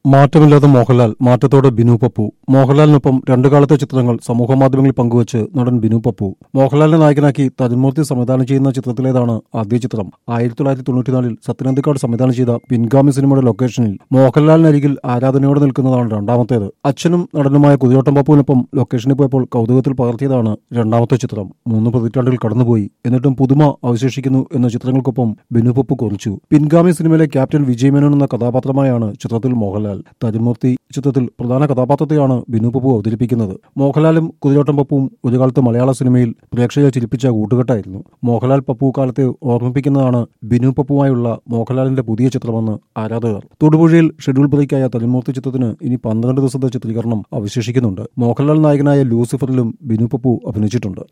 മാറ്റമില്ലാത്ത മോഹൻലാൽ മാറ്റത്തോടെ ബിനു പപ്പു മോഹൻലാലിനൊപ്പം രണ്ടു കാലത്തെ ചിത്രങ്ങൾ സമൂഹമാധ്യമങ്ങളിൽ പങ്കുവച്ച് നടൻ ബിനു പപ്പു മോഹൻലാലിനെ നായകനാക്കി തരുമൂർത്തി സംവിധാനം ചെയ്യുന്ന ചിത്രത്തിലേതാണ് ആദ്യ ചിത്രം ആയിരത്തി തൊള്ളായിരത്തി തൊണ്ണൂറ്റിനാലിൽ സത്യനന്ദിക്കാട് സംവിധാനം ചെയ്ത പിൻഗാമി സിനിമയുടെ ലൊക്കേഷനിൽ മോഹൻലാലിനരികിൽ ആരാധനയോടെ നിൽക്കുന്നതാണ് രണ്ടാമത്തേത് അച്ഛനും നടനുമായ കുതിരോട്ടം പപ്പുവിനൊപ്പം ലൊക്കേഷനിൽ പോയപ്പോൾ കൗതുകത്തിൽ പകർത്തിയതാണ് രണ്ടാമത്തെ ചിത്രം മൂന്ന് പതിറ്റാണ്ടുകൾ കടന്നുപോയി എന്നിട്ടും പുതുമ അവശേഷിക്കുന്നു എന്ന ചിത്രങ്ങൾക്കൊപ്പം ബിനു പപ്പു കുറിച്ചു പിൻഗാമി സിനിമയിലെ ക്യാപ്റ്റൻ വിജയ് മേനോൻ എന്ന കഥാപാത്രമായാണ് ചിത്രത്തിൽ മോഹൻലാൽ തരുമൂർത്തി ചിത്രത്തിൽ പ്രധാന കഥാപാത്രത്തെയാണ് ബിനു പപ്പു അവതരിപ്പിക്കുന്നത് മോഹൻലാലും കുതിരോട്ടം പപ്പുവും ഒരു കാലത്ത് മലയാള സിനിമയിൽ പ്രേക്ഷകരെ ചിരിപ്പിച്ച കൂട്ടുകെട്ടായിരുന്നു മോഹൻലാൽ പപ്പു കാലത്തെ ഓർമ്മിപ്പിക്കുന്നതാണ് ബിനു പപ്പുമായുള്ള മോഹൻലാലിന്റെ പുതിയ ചിത്രമെന്ന് ആരാധകർ തൊടുപുഴയിൽ ഷെഡ്യൂൾ ബ്രേക്കായ തരുമൂർത്തി ചിത്രത്തിന് ഇനി പന്ത്രണ്ട് ദിവസത്തെ ചിത്രീകരണം അവശേഷിക്കുന്നുണ്ട് മോഹൻലാൽ നായകനായ ലൂസിഫറിലും ബിനു പപ്പു അഭിനയിച്ചിട്ടുണ്ട്